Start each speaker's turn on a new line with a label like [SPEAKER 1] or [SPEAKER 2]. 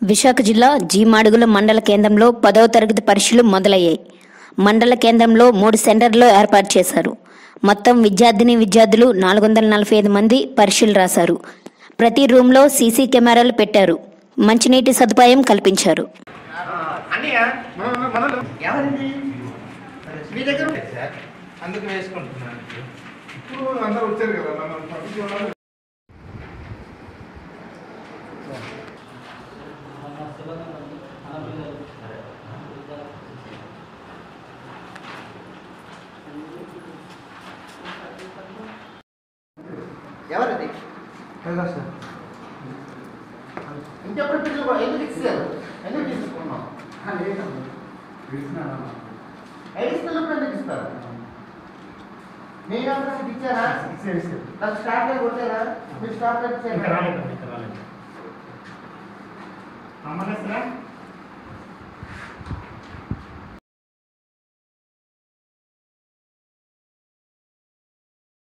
[SPEAKER 1] విశాఖ జిల్లా జీమాడుగుల మండల కేంద్రంలో పదవ తరగతి పరీక్షలు మొదలయ్యాయి మండల కేంద్రంలో మూడు సెంటర్లు ఏర్పాటు చేశారు మొత్తం విద్యార్థిని విద్యార్థులు నాలుగు వందల నలభై ఐదు మంది పరీక్షలు రాశారు ప్రతి రూమ్లో సీసీ కెమెరాలు పెట్టారు మంచినీటి సదుపాయం కల్పించారు
[SPEAKER 2] అన్నయ్య ఎవరిది మీ దగ్గర ఉంది సార్ అందుకు వేసుకుంటున్నాను
[SPEAKER 3] ఇప్పుడు అందరూ వచ్చారు కదా మనం పంపించేవాళ్ళు
[SPEAKER 2] ఎవరిది
[SPEAKER 3] కదా సార్
[SPEAKER 2] ఇంకెప్పుడు పిల్లలు ఎందుకు ఇచ్చారు ఎందుకు తీసుకున్నాం ఐడిస్తున్నప్పుడు ఎందుకు ఇస్తారు మీరు ఎవరైనా ఇచ్చారా నాకు స్టార్ట్ అయి కొట్టారా మీరు స్టార్ట్ ఇచ్చారా
[SPEAKER 4] అమ్మనేసరా